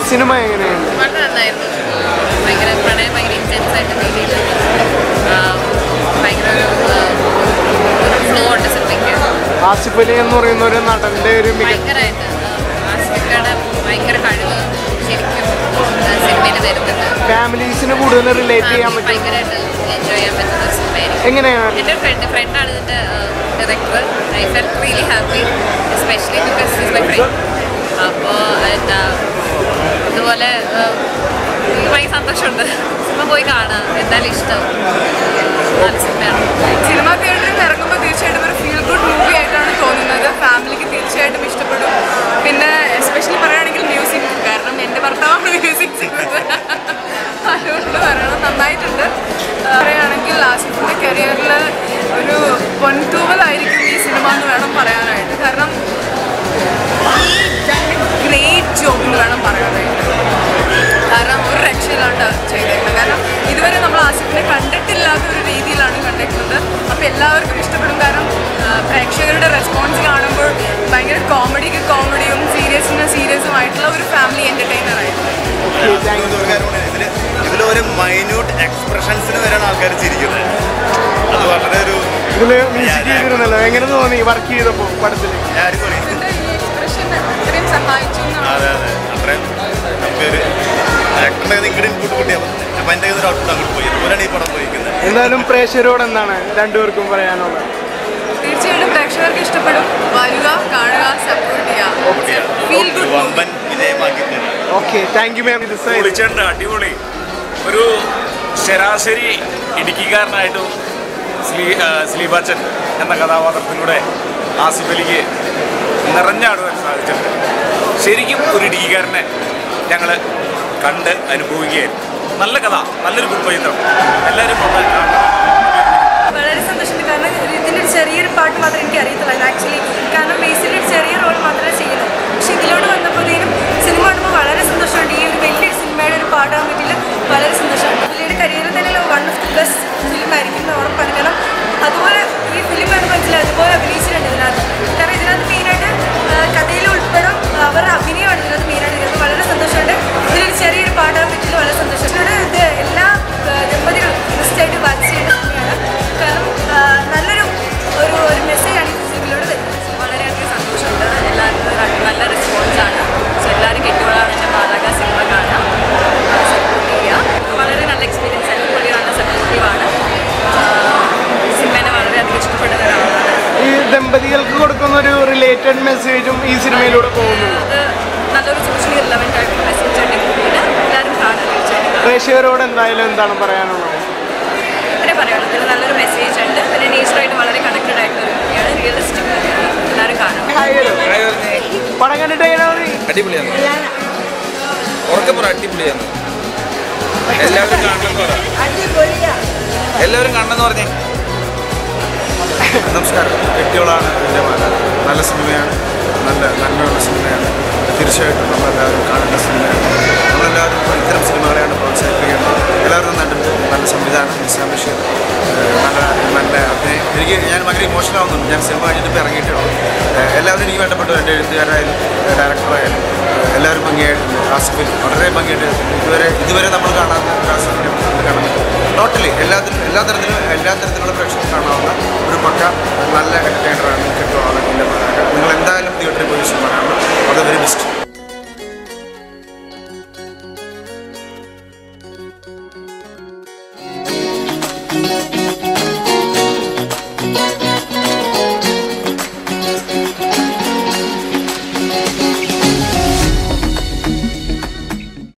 Cinema എങ്ങനെയുണ്ട് വളരെ നന്നായിരുന്നു ഭയങ്കര പ്രണയം ഭയങ്കര ഇൻറ്റൻസ് ആയിട്ട് ഫീൽ ചെയ്തു ഭയങ്കര ഒരു ഫ്ലോ ഉണ്ട് സിനിമയ്ക്ക് ആസിഫ് അലി എന്ന് പറയുന്ന ഒരു നടന്റെ ഒരു മികച്ച ഭയങ്കരമായിട്ട് ആസിഫിക്കയുടെ ഭയങ്കര കഴിവ് ശരിക്കും സിനിമയിൽ വരുന്നുണ്ട് ഫാമിലീസിന് കൂടുതൽ റിലേറ്റ് ചെയ്യാൻ പറ്റും ഭയങ്കരമായിട്ട് എൻജോയ് ചെയ്യാൻ പറ്റുന്ന ഒരു സിനിമയായിരിക്കും എങ്ങനെയാണ് എൻ്റെ ഒരു ഫ്രണ്ട് ഫ്രണ്ടാണ് ഇതിൻ്റെ director I feel really happy especially because is my friend അപ്പോൾ എന്താ ഇതുപോലെ ഏഹ്, എനിക്ക് ഭയങ്കര സന്തോഷമുണ്ട് സിനിമ പോയി കാണാം എന്തായാലും ഇഷ്ടം നല്ല സിനിമയാണ് സിനിമ തിയേറ്ററിൽ ഇറങ്ങുമ്പോൾ തീർച്ചയായിട്ടും ഒരു ഫീൽ ഗുഡ് മൂവി ആയിട്ടാണ് തോന്നുന്നത് ഫാമിലിക്ക് തീർച്ചയായിട്ടും ഇഷ്ടപ്പെടും പിന്നെ എസ്പെഷ്യലി പറയുകയാണെങ്കിൽ മ്യൂസിക് കാരണം എൻ്റെ ഭർത്താവാണ് മ്യൂസിക് ചെയ്യുന്നത് അതുകൊണ്ട് പറയണം നന്നായിട്ടുണ്ട് ആ, പറയുകയാണെങ്കിൽ ആസിഫിൻ്റെ കരിയറിൽ ഒരു പൊൻതൂവലായിരിക്കും ഈ സിനിമ എന്ന് വേണം പറയാനായിട്ട് കാരണം ഗ്രേറ്റ് ജോബ് എന്ന് വേണം പറയാനായിട്ട് കാരണം ഒരു രക്ഷയില്ലാണ്ട് ചെയ്തേക്കുന്നത് കാരണം ഇതുവരെ നമ്മൾ ആസിഫിനെ കണ്ടിട്ടില്ലാത്ത ഒരു രീതിയിലാണ് കണ്ടേക്കുന്നത് അപ്പോൾ എല്ലാവർക്കും ഇഷ്ടപ്പെടും കാരണം ആ, പ്രേക്ഷകരുടെ റെസ്പോൺസ് കാണുമ്പോൾ ഭയങ്കര കോമഡിക്ക് കോമഡിയും സീരിയസിന് സീരിയസുമായിട്ടുള്ള ഒരു ഫാമിലി എൻ്റർടൈനർ ആയിരുന്നു ഇതില് ഇതിലൊരു മൈന്യൂട്ട് എക്സ്പ്രഷൻസിന് വരെയാണ് ആൾക്കാർ ചിരിക്കുന്നത് അത് വളരെ ഒരു ഇതില് മ്യൂസിക് ചെയ്തിരുന്നല്ലോ എങ്ങനെ തോന്നി വർക്ക് ചെയ്തപ്പോ പടത്തില് ആരും പറയും ഇതിൻ്റെ ഈ എക്സ്പ്രഷൻ അത്രയും സഹായിച്ചു എന്നാണ് അതെ അതെ അത്രയും നമുക്കൊരു ആക്ടറിൻ്റെ ഇങ്ങോട്ട് ഇൻപുട്ട് കിട്ടിയാൽ മതി അപ്പം എൻ്റെ ഒരു ഔട്ട്പുട്ട് അങ്ങോട്ട് പോയി അതുപോലെയാണ് ഈ പടം പോയിരിക്കുന്നത് എന്തായാലും പ്രേക്ഷകരോട് എന്താണ് രണ്ടുപേർക്കും പറയാനുള്ളത് തീർച്ചയായിട്ടും പ്രേക്ഷകർക്ക് ഇഷ്ടപ്പെടും വരിക കാണുക സപ്പോർട്ട് ചെയ്യുക ഫീൽ ഒരു ഗുഡ് വമ്പൻ വിജയമാക്കി തരാം ഓക്കെ താങ്ക് യു മാം ഇത് സൈഡ് വിളിച്ചിട്ടുണ്ട് അടിപൊളി ഒരു ശരാശരി ഇടുക്കിക്കാരനായിട്ട് സ്ലീ ആ, സ്ലീബാച്ചൻ എന്ന കഥാപാത്രത്തിലൂടെ ആസിഫ് അലിക്ക് നിറഞ്ഞാടുവാൻ സാധിച്ചിട്ടുണ്ട് ശരിക്കും ഒരു ഇടുക്കിക്കാരനെ ഞങ്ങൾ കണ്ട് അനുഭവിക്കുകയായിരുന്നു നല്ല കഥ നല്ലൊരു കുടുംബചിത്രം എല്ലാവരും വന്ന് കാണണം വളരെ സന്തോഷമുണ്ട് കാരണം ഇതിൻ്റെ ഒരു ചെറിയൊരു പാട്ട് മാത്രമേ എനിക്ക് അറിയത്തുള്ളൂ ആക്ച്വലി കാരണം ബേസിൽ ഒരു ചെറിയ റോൾ മാത്രമേ ചെയ്യുള്ളൂ പക്ഷെ ഇതിലോട്ട് വന്നപ്പോഴത്തേനും സിനിമ കാണുമ്പോൾ വളരെ സന്തോഷമുണ്ട് ഈ ഒരു വലിയൊരു സിനിമയുടെ ഒരു പാട്ടാൻ പറ്റില്ല വളരെ സന്തോഷമുണ്ട് പുള്ളിയുടെ കരിയറിൽ തന്നെ one of the best film ആയിരിക്കും എന്ന് ഉറപ്പാണ് കാരണം അതുപോലെ ഈ ഫിലിം കണ്ട് മനസ്സിലായി അതുപോലെ അഭിനയിച്ചിട്ടുണ്ട് ഇതിനകത്ത് കാരണം ഇതിനകത്ത് മെയിനായിട്ട് കഥയിൽ ഉൾപ്പെടും അവരുടെ അഭിനയമാണ് ഇതിനകത്ത് മെയിനായിട്ട് ഇതിനകത്ത് വളരെ സന്തോഷമുണ്ട് ഇതിലൊരു ചെറിയൊരു പാടാൻ പറ്റില്ല വളരെ സന്തോഷമുണ്ട് ഇത് എല്ലാ ആ, ദമ്പതികളും ബെസ്റ്റായിട്ട് വാച്ച് ചെയ്യേണ്ട സിനിമയാണ് കാരണം ആ, നല്ലൊരു ഒരു ഒരു മെസ്സേജാണ് ഈ ഫിലിമിലൂടെ തരുന്നത് വളരെയധികം സന്തോഷമുണ്ട് എല്ലാവർക്കും ഒരു നല്ല റെസ്പോൺസാണ് സോ എല്ലാവരും കെട്ടുകൊള്ളാണ് എൻ്റെ മാതാക സിനിമ കാണാം സപ്പോർട്ട് ചെയ്യുക വളരെ നല്ല എക്സ്പീരിയൻസ് ആയിരുന്നു പുള്ളി നല്ല സപ്പോർട്ടീവാണ് സിനിമേനെ വളരെയധികം ഇഷ്ടപ്പെടുന്ന ഒരാളാണ് ഈ ദമ്പതികൾക്ക് കൊടുക്കുന്ന ഒരു റിലേറ്റഡ് മെസ്സേജും ഈ സിനിമയിലൂടെ പോകുന്നുണ്ട് അത് നല്ലൊരു സോഷ്യൽ റിലവൻ്റ് ആയിട്ടുള്ള മെസ്സേജ് ഉണ്ട് മൂവിയിൽ എല്ലാവരും കാണാൻ തീർച്ചയായിട്ടും പ്രേക്ഷകരോട് എന്തായാലും എന്താണ് പറയാനുള്ളത് ഇത്രേ പറയുള്ളൂ ഇതിൽ നല്ലൊരു മെസ്സേജ് ഉണ്ട് പിന്നെ നേച്ചറായിട്ട് വളരെ കണക്റ്റഡ് ആയിട്ടുള്ള ഒരു മൂവിയാണ് റിയലിസ്റ്റിക് മൂവിയാണ് എല്ലാവരും കാണാം ഹായ് ഹലോ. പടം കണ്ടിട്ട് എങ്ങനെ തോന്നി അടിപൊളിയാണ് ഉറക്കെ പറ അടിപൊളിയാണ് എല്ലാവരും കാണണമെന്ന് പറ എല്ലാവരും കാണണമെന്ന് പറഞ്ഞേ നമസ്കാരം കെട്ടിയോളാണ് എൻ്റെ മകൻ നല്ല സിനിമയാണ് നല്ല നന്മയുള്ള സിനിമയാണ് തീർച്ചയായിട്ടും നമ്മളെല്ലാവരും കാണേണ്ട സിനിമയാണ് നമ്മളെല്ലാവരും ഇപ്പോൾ ഇത്തരം സിനിമകളെയാണ് പ്രോത്സാഹിപ്പിക്കേണ്ടത് എല്ലാവരും നന്നായിട്ടുണ്ട് നല്ല സംവിധാനം നിസാം ബഷീർ ഏഹ് നല്ല നല്ല അഭിനയം എനിക്ക് ഞാൻ ഭയങ്കര ഇമോഷണൽ ആവുന്നുണ്ട് ഞാൻ സിനിമ കഴിഞ്ഞിട്ട് ഇപ്പോൾ ഇറങ്ങിയിട്ടേ ഉള്ളൂ ഏഹ് എല്ലാവരും എനിക്ക് വേണ്ടപ്പെട്ടു എൻ്റെ എഴുത്തുകാരായാലും ഏഹ് ഡയറക്ടറായാലും ഏഹ് എല്ലാവരും ഭംഗിയായിട്ടുണ്ട് ആസിഫിൽ വളരെ ഭംഗിയായിട്ട് ഇതുവരെ ഇതുവരെ നമ്മൾ കാണാത്ത ഒരു ആസിഫിനെ നമുക്ക് കാണാൻ പറ്റും ടോട്ടലി എല്ലാത്തിലും എല്ലാ തരത്തിലും എല്ലാ തരത്തിലുള്ള പ്രേക്ഷകർ കാണാവുന്ന ഒരു പക്ക നല്ല എൻ്റർടൈനറാണ് കിട്ടുവാണ് എൻ്റെ നിങ്ങൾ എന്തായാലും തിയേറ്ററിൽ പോയി സിനിമ കാണണം അത് വെരി ബെസ്റ്റ്